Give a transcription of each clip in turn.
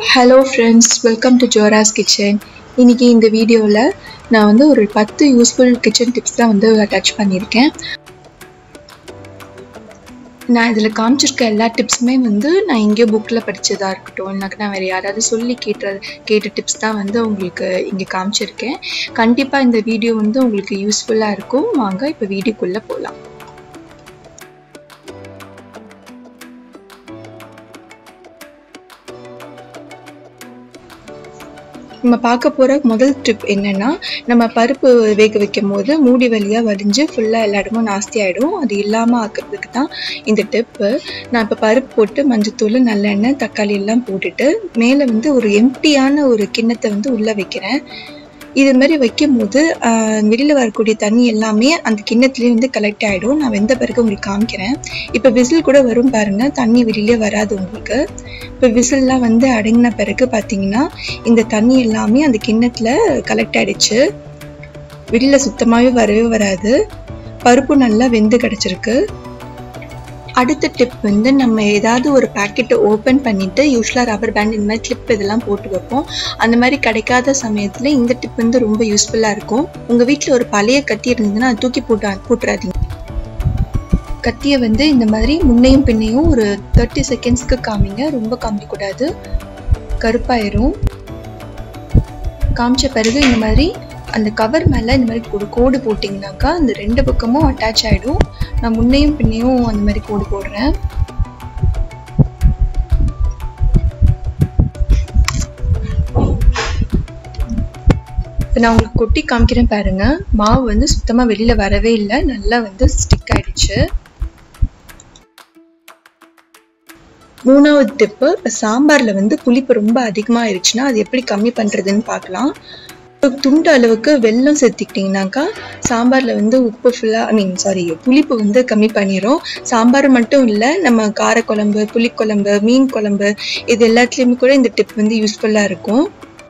hello friends welcome to ஜோராஸ் kitchen இன்றைக்கி இந்த வீடியோவில் நான் வந்து ஒரு பத்து யூஸ்ஃபுல் கிச்சன் டிப்ஸ் தான் வந்து அட்டாச் பண்ணியிருக்கேன் நான் இதில் காமிச்சிருக்க எல்லா டிப்ஸுமே வந்து நான் எங்கேயோ புக்கில் படித்ததாக இருக்கட்டும் இல்லைனாக்கா நான் வேறு யாராவது சொல்லி கேட்ட கேட்ட டிப்ஸ் தான் வந்து உங்களுக்கு இங்கே காமிச்சிருக்கேன் கண்டிப்பாக இந்த வீடியோ வந்து உங்களுக்கு யூஸ்ஃபுல்லாக இருக்கும் வாங்க இப்போ வீடியோக்குள்ளே போகலாம் நம்ம பார்க்க போகிற முதல் ட்ரிப் என்னென்னா நம்ம பருப்பு வேக வைக்கும் போது மூடி வழியாக வடிஞ்சு ஃபுல்லாக எல்லா இடமும் நாஸ்தி ஆகிடும் அது இல்லாமல் ஆக்கிறதுக்கு தான் இந்த டிப்பு நான் இப்போ பருப்பு போட்டு மஞ்சத்தூள் நல்லெண்ணெய் தக்காளி எல்லாம் போட்டுட்டு மேலே வந்து ஒரு எம்டியான ஒரு கிண்ணத்தை வந்து உள்ளே வைக்கிறேன் இது மாதிரி வைக்கும் போது வெளியில் வரக்கூடிய தண்ணி எல்லாமே அந்த கிண்ணத்துலேயே வந்து கலெக்ட் ஆகிடும் நான் வெந்த பிறகு உங்களுக்கு காமிக்கிறேன் இப்போ விசில் கூட வரும் பாருங்கள் தண்ணி வெளியிலே வராது உங்களுக்கு இப்போ விசில்லாம் வந்து அடங்கின பிறகு பார்த்தீங்கன்னா இந்த தண்ணி எல்லாமே அந்த கிண்ணத்தில் கலெக்ட் ஆகிடுச்சு வெளியில் சுத்தமாகவே வரவே வராது பருப்பு நல்லா வெந்து கிடச்சிருக்கு அடுத்த டிப் வந்து நம்ம ஏதாவது ஒரு பேக்கெட்டை ஓப்பன் பண்ணிவிட்டு யூஸ்வலாக ரப்பர் பேண்ட் இந்த மாதிரி கிளிப் இதெல்லாம் போட்டு வைப்போம் அந்த மாதிரி கிடைக்காத சமயத்தில் இந்த டிப் வந்து ரொம்ப யூஸ்ஃபுல்லாக இருக்கும் உங்கள் வீட்டில் ஒரு பழைய கத்தி இருந்ததுன்னா அது தூக்கி போட்டு போட்டுறாதீங்க கத்தியை வந்து இந்த மாதிரி முன்னையும் பின்னையும் ஒரு தேர்ட்டி செகண்ட்ஸ்க்கு காமிங்க ரொம்ப காமிக்கக்கூடாது கருப்பாயிரும் காமிச்ச பிறகு இந்த மாதிரி அந்த கவர் மேலே இந்த மாதிரி ஒரு கோடு போட்டிங்கனாக்கா அந்த ரெண்டு பக்கமும் அட்டாச் ஆகிடும் நான் முன்னையும் பின்னையும் அந்த மாதிரி கோடு போடுறேன் இப்போ நான் உங்களுக்கு கொட்டி காமிக்கிறேன் பாருங்க மாவு வந்து சுத்தமாக வெளியில் வரவே இல்லை நல்லா வந்து ஸ்டிக் ஆயிடுச்சு மூணாவது டிப்பு இப்போ சாம்பாரில் வந்து புளிப்பு ரொம்ப அதிகமாகிடுச்சுன்னா அது எப்படி கம்மி பண்ணுறதுன்னு பார்க்கலாம் துண்டு அளவுக்கு வெல்லம் சேர்த்திக்கிட்டிங்கனாக்கா சாம்பாரில் வந்து உப்பு ஃபுல்லாக ஐ மீன் சாரி புளிப்பு வந்து கம்மி பண்ணிடும் சாம்பார் மட்டும் இல்லை நம்ம காரக்குழம்பு புளிக்குழம்பு மீன் குழம்பு இது எல்லாத்துலேயுமே கூட இந்த டிப் வந்து யூஸ்ஃபுல்லாக இருக்கும்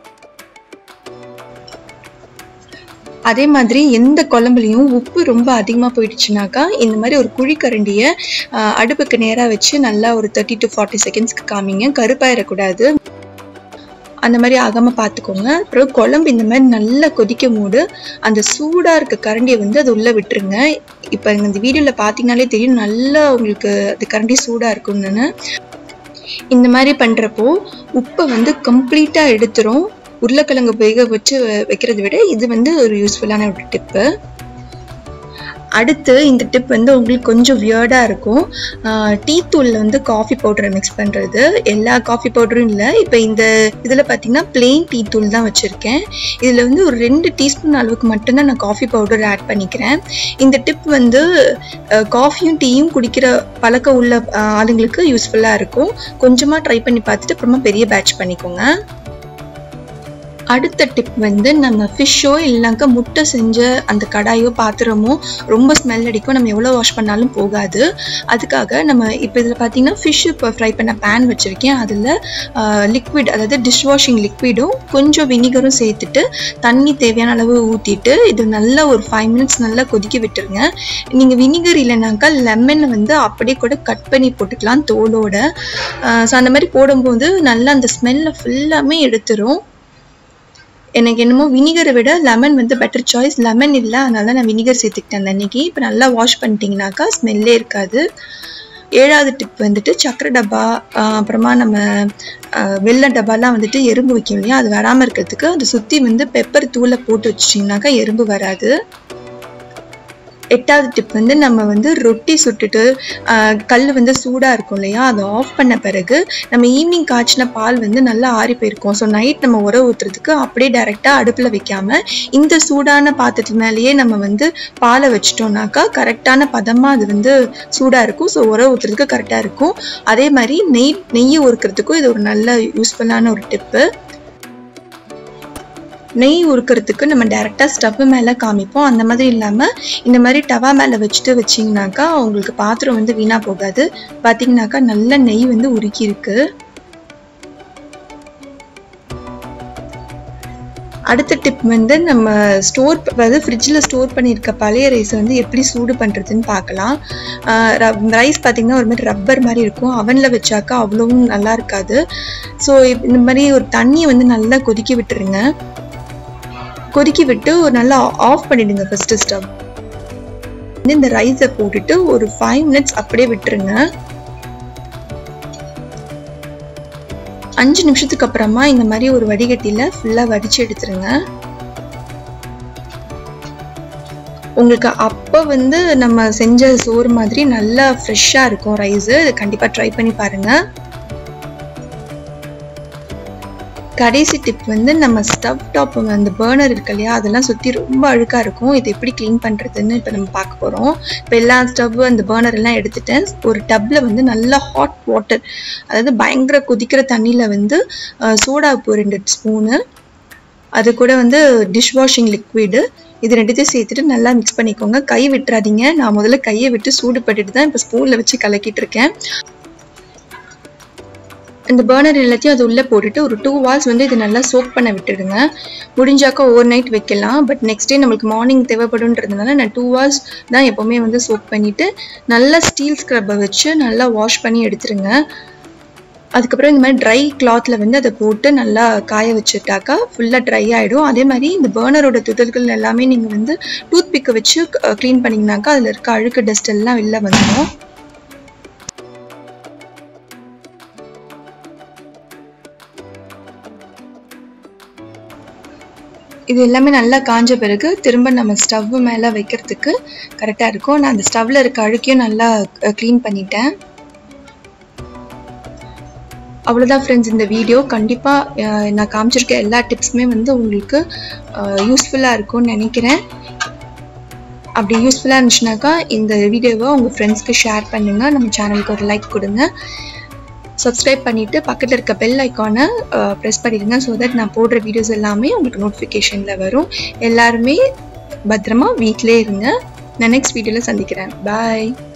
அதே மாதிரி எந்த குழம்புலையும் உப்பு ரொம்ப அதிகமாக போயிடுச்சுனாக்கா இந்த மாதிரி ஒரு குழிக்கரண்டியை அடுப்புக்கு நேராக வச்சு நல்லா ஒரு தேர்ட்டி டு ஃபார்ட்டி செகண்ட்ஸ்க்கு காமிங்க கருப்பாயிடக்கூடாது அந்த மாதிரி ஆகாமல் பார்த்துக்கோங்க அப்புறம் குழம்பு இந்த மாதிரி நல்லா கொதிக்கும் போது அந்த சூடாக இருக்க கரண்டியை வந்து அது உள்ளே விட்டுருங்க இப்போ இந்த வீடியோவில் பார்த்தீங்கனாலே தெரியும் நல்லா உங்களுக்கு அது கரண்டி சூடாக இருக்குன்னு இந்த மாதிரி பண்ணுறப்போ உப்பை வந்து கம்ப்ளீட்டாக எடுத்துரும் உருளைக்கிழங்கு வேக வச்சு வைக்கிறத விட இது வந்து ஒரு யூஸ்ஃபுல்லான ஒரு டிப்பு அடுத்து இந்த டிப் வந்து உங்களுக்கு கொஞ்சம் வியர்டாக இருக்கும் டீ தூளில் வந்து காஃபி பவுடரை மிக்ஸ் பண்ணுறது எல்லா காஃபி பவுடரும் இல்லை இப்போ இந்த இதில் பார்த்தீங்கன்னா பிளெயின் டீ தூள் தான் வச்சுருக்கேன் இதில் வந்து ஒரு ரெண்டு டீஸ்பூன் அளவுக்கு மட்டும்தான் நான் காஃபி பவுடர் ஆட் பண்ணிக்கிறேன் இந்த டிப் வந்து காஃபியும் டீயும் குடிக்கிற பழக்கம் உள்ள ஆளுங்களுக்கு யூஸ்ஃபுல்லாக இருக்கும் கொஞ்சமாக ட்ரை பண்ணி பார்த்துட்டு அப்புறமா பெரிய பேட்ச் பண்ணிக்கோங்க அடுத்த டிப் வந்து நம்ம ஃபிஷ்ஷோ இல்லைனாக்கா முட்டை செஞ்ச அந்த கடாயோ பாத்திரமோ ரொம்ப ஸ்மெல் அடிக்கும் நம்ம எவ்வளோ வாஷ் பண்ணாலும் போகாது அதுக்காக நம்ம இப்போ இதில் பார்த்தீங்கன்னா ஃபிஷ் இப்போ ஃப்ரை பண்ண பேன் வச்சுருக்கேன் அதில் லிக்விட் அதாவது டிஷ் வாஷிங் லிக்விடும் கொஞ்சம் வினிகரும் சேர்த்துட்டு தண்ணி தேவையான அளவு ஊற்றிட்டு இது நல்லா ஒரு ஃபைவ் மினிட்ஸ் நல்லா கொதிக்க விட்டுருங்க நீங்கள் வினிகர் இல்லைனாக்கா லெமனை வந்து அப்படியே கூட கட் பண்ணி போட்டுக்கலாம் தோலோட ஸோ அந்த மாதிரி போடும்போது நல்லா அந்த ஸ்மெல்லை ஃபுல்லாமே எடுத்துரும் எனக்கு என்னமோ வினிகரை விட லெமன் வந்து பெட்டர் சாய்ஸ் லெமன் இல்லை அதனால நான் வினிகர் சேர்த்துக்கிட்டேன் அந்த அன்னைக்கு இப்போ நல்லா வாஷ் பண்ணிட்டீங்கனாக்கா ஸ்மெல்லே இருக்காது ஏழாவது டிப் வந்துட்டு சக்கரை டப்பா அப்புறமா நம்ம வெள்ளை டப்பாலாம் வந்துட்டு எறும்பு வைக்கும் இல்லையா அது வராமல் இருக்கிறதுக்கு அதை சுற்றி வந்து பெப்பர் தூளை போட்டு வச்சிட்டிங்கனாக்கா எறும்பு வராது எட்டாவது டிப் வந்து நம்ம வந்து ரொட்டி சுட்டுட்டு கல் வந்து சூடாக இருக்கும் இல்லையா அதை ஆஃப் பண்ண பிறகு நம்ம ஈவினிங் காய்ச்சின பால் வந்து நல்லா ஆறி போயிருக்கும் ஸோ நைட் நம்ம உர ஊற்றுறதுக்கு அப்படியே டைரெக்டாக அடுப்பில் வைக்காம இந்த சூடான பாத்திரத்து மேலேயே நம்ம வந்து பாலை வச்சிட்டோம்னாக்கா கரெக்டான பதமாக அது வந்து சூடாக இருக்கும் ஸோ உர ஊற்றுறதுக்கு கரெக்டாக இருக்கும் அதே மாதிரி நெய் நெய்யை உருக்கிறதுக்கும் இது ஒரு நல்ல யூஸ்ஃபுல்லான ஒரு டிப்பு நெய் உருக்கிறதுக்கு நம்ம டேரெக்டாக ஸ்டவ் மேலே காமிப்போம் அந்த மாதிரி இல்லாமல் இந்த மாதிரி டவா மேலே வச்சுட்டு வச்சிங்கனாக்கா உங்களுக்கு பாத்திரம் வந்து வீணாக போகாது பார்த்தீங்கன்னாக்கா நல்ல நெய் வந்து உருக்கி இருக்கு அடுத்த டிப் வந்து நம்ம ஸ்டோர் அதாவது ஃப்ரிட்ஜில் ஸ்டோர் பண்ணியிருக்க பழைய ரைஸை வந்து எப்படி சூடு பண்ணுறதுன்னு பார்க்கலாம் ரைஸ் பார்த்திங்கன்னா ஒரு மாதிரி ரப்பர் மாதிரி இருக்கும் அவனில் வச்சாக்கா அவ்வளோவும் நல்லா இருக்காது ஸோ இந்த மாதிரி ஒரு தண்ணியை வந்து நல்லா கொதிக்க விட்டுருங்க கொதிக்க விட்டு ஒரு நல்லா ஆஃப் பண்ணிடுங்க ஃபஸ்ட்டு ஸ்டவ் இந்த ரைஸை போட்டுட்டு ஒரு ஃபைவ் மினிட்ஸ் அப்படியே விட்டுருங்க அஞ்சு நிமிஷத்துக்கு அப்புறமா இந்த மாதிரி ஒரு வடிகட்டியில் ஃபுல்லாக வடித்து எடுத்துருங்க உங்களுக்கு அப்போ வந்து நம்ம செஞ்ச சோறு மாதிரி நல்லா ஃப்ரெஷ்ஷாக இருக்கும் ரைஸு இது கண்டிப்பாக ட்ரை பண்ணி பாருங்கள் கடைசி டிப் வந்து நம்ம ஸ்டவ் டாப் அந்த பேர்னர் இருக்கு இல்லையா அதெல்லாம் சுற்றி ரொம்ப அழுக்காக இருக்கும் இது எப்படி க்ளீன் பண்ணுறதுன்னு இப்போ நம்ம பார்க்க போகிறோம் இப்போ எல்லா ஸ்டவ் அந்த பேர்னர் எல்லாம் எடுத்துட்டேன் ஒரு டப்பில் வந்து நல்லா ஹாட் வாட்டர் அதாவது பயங்கர கொதிக்கிற தண்ணியில் வந்து சோடா உப்பு ரெண்டு ஸ்பூனு அது கூட வந்து டிஷ் வாஷிங் லிக்விடு இது ரெண்டுத்தையும் சேர்த்துட்டு நல்லா மிக்ஸ் பண்ணிக்கோங்க கை விட்டுறாதீங்க நான் முதல்ல கையை விட்டு சூடு பட்டுட்டு தான் இப்போ ஸ்பூனில் வச்சு கலக்கிட்டு இருக்கேன் இந்த பேர்னர் எல்லாத்தையும் அது உள்ளே போட்டுட்டு ஒரு டூ ஹவர்ஸ் வந்து இது நல்லா சோக் பண்ண விட்டுடுங்க முடிஞ்சாக்கா ஓவர் நைட் வைக்கலாம் பட் நெக்ஸ்ட் டே நம்மளுக்கு மார்னிங் தேவைப்படுன்றதுனால நான் டூ ஹவர்ஸ் தான் எப்போவுமே வந்து சோக் பண்ணிவிட்டு நல்லா ஸ்டீல் ஸ்க்ரப்பை வச்சு நல்லா வாஷ் பண்ணி எடுத்துருங்க அதுக்கப்புறம் இந்த மாதிரி ட்ரை கிளாத்தில் வந்து அதை போட்டு நல்லா காய வச்சுட்டாக்கா ஃபுல்லாக ட்ரை ஆகிடும் அதே மாதிரி இந்த பேர்னரோட துதல்கள் எல்லாமே நீங்கள் வந்து டூத் பிக்கை வச்சு க்ளீன் பண்ணிங்கனாக்கா அதில் இருக்க அழுக்கு டஸ்ட் எல்லாம் வெளில வந்துடும் இது எல்லாமே நல்லா காஞ்ச பிறகு திரும்ப நம்ம ஸ்டவ் மேலே வைக்கிறதுக்கு கரெக்டாக இருக்கும் நான் அந்த ஸ்டவ்வில் இருக்க அழுக்கையும் நல்லா க்ளீன் பண்ணிட்டேன் அவ்வளோதான் ஃப்ரெண்ட்ஸ் இந்த வீடியோ கண்டிப்பாக நான் காமிச்சிருக்க எல்லா டிப்ஸுமே வந்து உங்களுக்கு யூஸ்ஃபுல்லாக இருக்கும்னு நினைக்கிறேன் அப்படி யூஸ்ஃபுல்லாக இருந்துச்சுனாக்கா இந்த வீடியோவை உங்கள் ஃப்ரெண்ட்ஸ்க்கு ஷேர் பண்ணுங்கள் நம்ம சேனலுக்கு ஒரு லைக் கொடுங்க சப்ஸ்கிரைப் பண்ணிவிட்டு பக்கத்தில் இருக்க பெல் ஐக்கானை ப்ரெஸ் பண்ணிடுங்க ஸோ தட் நான் போடுற வீடியோஸ் எல்லாமே உங்களுக்கு நோட்டிஃபிகேஷனில் வரும் எல்லாருமே பத்திரமா வீட்டிலே இருங்க நான் நெக்ஸ்ட் வீடியோவில் சந்திக்கிறேன் பாய்